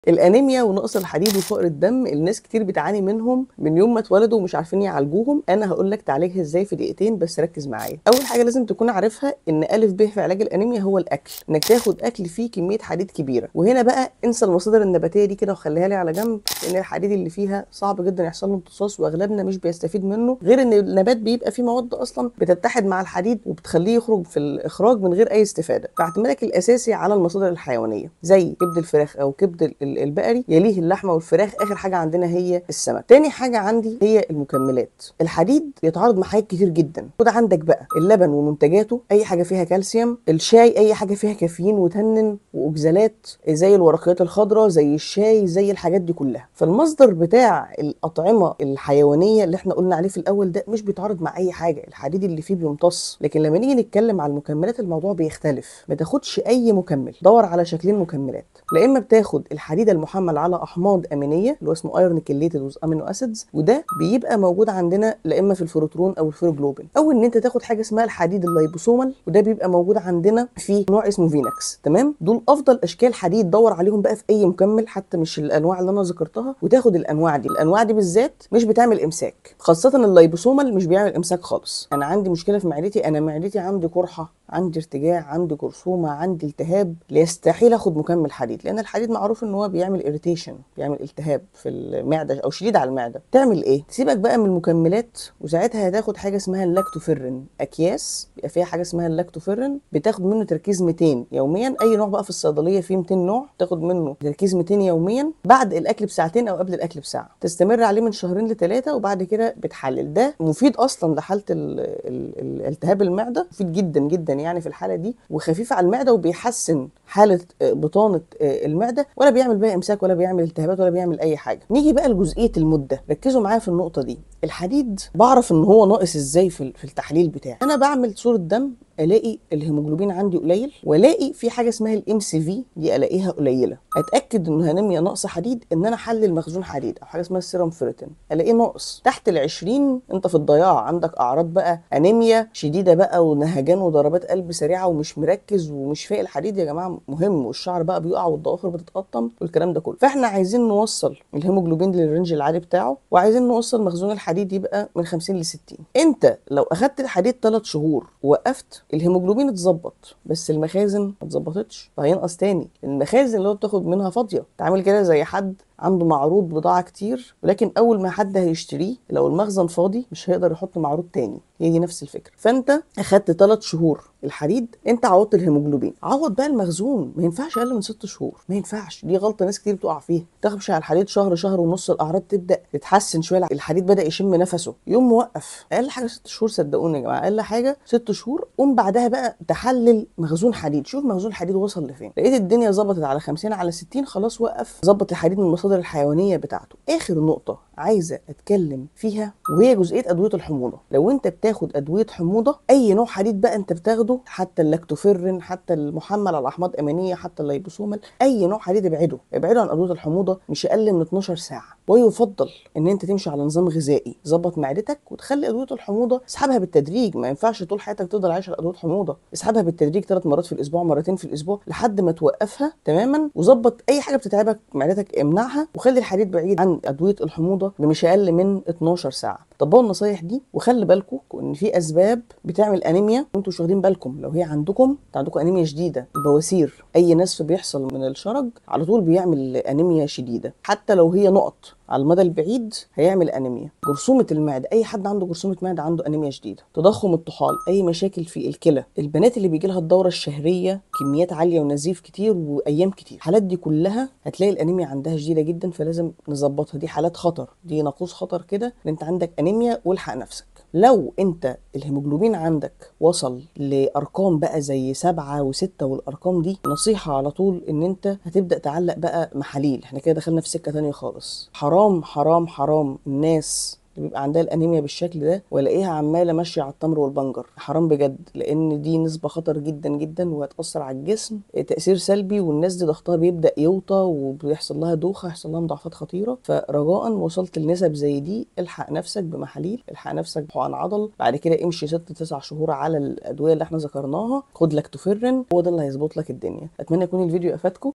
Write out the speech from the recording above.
الانيميا ونقص الحديد وفقر الدم الناس كتير بتعاني منهم من يوم ما اتولدوا ومش عارفين يعالجوهم انا هقول لك تعالجها ازاي في دقيقتين بس ركز معايا اول حاجه لازم تكون عارفها ان الف ب في علاج الانيميا هو الاكل انك تاخد اكل فيه كميه حديد كبيره وهنا بقى انسى المصادر النباتيه دي كده وخليها لي على جنب لان الحديد اللي فيها صعب جدا يحصل له امتصاص واغلبنا مش بيستفيد منه غير ان النبات بيبقى فيه مواد اصلا بتتحد مع الحديد وبتخليه يخرج في الاخراج من غير اي استفاده فاعتمادك الاساسي على المصادر الحيوانيه زي كبد الفراخ او كبد ال- ال- البقري يليه اللحمه والفراخ اخر حاجه عندنا هي السمك تاني حاجه عندي هي المكملات الحديد بيتعارض مع حاجات كتير جدا خد عندك بقى اللبن ومنتجاته اي حاجه فيها كالسيوم الشاي اي حاجه فيها كافيين وتنن واوكزالات زي الورقيات الخضراء زي الشاي زي الحاجات دي كلها فالمصدر بتاع الاطعمه الحيوانيه اللي احنا قلنا عليه في الاول ده مش بيتعارض مع اي حاجه الحديد اللي فيه بيمتص لكن لما نيجي نتكلم على المكملات الموضوع بيختلف ما تاخدش اي مكمل دور على شكلين مكملات لا اما بتاخد الحديد المحمل على احماض امينيه اللي هو اسمه ايرون كيليتد ويز امينو اسيدز وده بيبقى موجود عندنا لا اما في الفروترون او الفيروجلوبين او ان انت تاخد حاجه اسمها الحديد اللايبوسومال وده بيبقى موجود عندنا في نوع اسمه فينكس تمام دول افضل اشكال حديد دور عليهم بقى في اي مكمل حتى مش الانواع اللي انا ذكرتها وتاخد الانواع دي الانواع دي بالذات مش بتعمل امساك خاصه اللايبوسومال مش بيعمل امساك خالص انا عندي مشكله في معدتي انا معدتي عندي قرحه عندي ارتجاع عندي جرثومه عندي التهاب يستحيل اخد مكمل حديد لان الحديد معروف ان هو بيعمل اريتيشن بيعمل التهاب في المعده او شديد على المعده تعمل ايه تسيبك بقى من المكملات وساعتها هتاخد حاجه اسمها اللاكتوفيرين اكياس بيبقى فيها حاجه اسمها اللاكتوفيرين بتاخد منه تركيز 200 يوميا اي نوع بقى في الصيدليه فيه 200 نوع تاخد منه تركيز 200 يوميا بعد الاكل بساعتين او قبل الاكل بساعه تستمر عليه من شهرين لثلاثه وبعد كده بتحلل ده مفيد اصلا لحاله ال- ال- ال- التهاب المعده مفيد جدا جدا يعني في الحاله دي وخفيف على المعده وبيحسن حاله آه، بطانه آه، المعده ولا بيعمل بقى امساك ولا بيعمل التهابات ولا بيعمل اي حاجه نيجي بقى لجزئيه المده ركزوا معايا في النقطه دي الحديد بعرف ان هو ناقص ازاي في ال- في التحليل بتاعي انا بعمل صوره دم الاقي الهيموجلوبين عندي قليل والاقي في حاجه اسمها الام سي في دي الاقيها قليله اتاكد انه انيميا ناقصه حديد ان انا احلل مخزون حديد او حاجه اسمها السيرم فيرتين الاقيه ناقص تحت ال 20 انت في الضياع عندك اعراض بقى انيميا شديده بقى ونهجان وضربات قلب سريعه ومش مركز ومش فايق الحديد يا جماعه مهم والشعر بقى بيقع والضوافر بتتقطم والكلام ده كله فاحنا عايزين نوصل الهيموجلوبين للرينج العادي بتاعه وعايزين نوصل مخزون الحديد يبقى من 50 ل 60 انت لو اخدت الحديد 3 شهور ووقفت الهيموجلوبين اتظبط بس المخازن ما اتظبطتش فهينقص تاني المخازن اللي هو بتاخد منها فاضيه تعمل كده زي حد عنده معروض بضاعه كتير ولكن اول ما حد هيشتريه لو المخزن فاضي مش هيقدر يحط معروض تاني هي دي نفس الفكره فانت اخدت 3 شهور الحديد انت عوضت الهيموجلوبين عوض بقى المخزون ما ينفعش اقل من 6 شهور ما ينفعش دي غلطه ناس كتير بتقع فيها تمشي على الحديد شهر شهر ونص الاعراض تبدا تتحسن شويه الحديد بدا يشم نفسه يوم موقف اقل حاجه 6 شهور صدقوني يا جماعه اقل حاجه 6 شهور قوم بعدها بقى تحلل مخزون حديد شوف مخزون الحديد وصل لفين لقيت الدنيا ظبطت على 50 على 60 خلاص وقف ظبط الحديد من المصادر الحيوانيه بتاعته اخر نقطه عايزه اتكلم فيها وهي جزئيه ادويه الحموضه لو انت بتاخد ادويه حموضه اي نوع حديد بقى انت بتاخده حتى اللاكتوفيرين حتى المحمل على احماض امينيه حتى اللايبوسومال اي نوع حديد ابعده ابعده عن ادويه الحموضه مش اقل من 12 ساعه ويفضل ان انت تمشي على نظام غذائي ظبط معدتك وتخلي ادويه الحموضه اسحبها بالتدريج ما ينفعش طول حياتك تفضل عايش على ادويه حموضه اسحبها بالتدريج ثلاث مرات في الاسبوع مرتين في الاسبوع لحد ما توقفها تماما وظبط اي حاجه بتتعبك معدتك امنعها وخلي الحديد بعيد عن ادويه الحموضه بمش اقل من 12 ساعه طبقوا النصايح دي وخلي بالكم ان في اسباب بتعمل انيميا وانتوا مش واخدين بالكم لو هي عندكم انت عندكم انيميا شديده البواسير اي نسف بيحصل من الشرج على طول بيعمل انيميا شديده حتى لو هي نقط على المدى البعيد هيعمل انيميا جرثومه المعده اي حد عنده جرثومه معده عنده انيميا شديده تضخم الطحال اي مشاكل في الكلى البنات اللي بيجي لها الدوره الشهريه كميات عاليه ونزيف كتير وايام كتير الحالات دي كلها هتلاقي الانيميا عندها شديده جدا فلازم نظبطها دي حالات خطر دي ناقوس خطر كده ان انت عندك انيميا والحق نفسك لو انت الهيموجلوبين عندك وصل لارقام بقى زي سبعة وستة والارقام دي نصيحة على طول ان انت هتبدأ تعلق بقى محاليل احنا كده دخلنا في سكة تانية خالص حرام حرام حرام الناس اللي بيبقى عندها الانيميا بالشكل ده والاقيها عماله ماشيه على التمر والبنجر حرام بجد لان دي نسبه خطر جدا جدا وهتاثر على الجسم تاثير سلبي والناس دي ضغطها بيبدا يوطى وبيحصل لها دوخه يحصل لها مضاعفات خطيره فرجاء وصلت لنسب زي دي الحق نفسك بمحاليل الحق نفسك بحقن عضل بعد كده امشي ست تسع شهور على الادويه اللي احنا ذكرناها خد لاكتوفيرين هو ده اللي هيظبط لك الدنيا اتمنى يكون الفيديو افادكم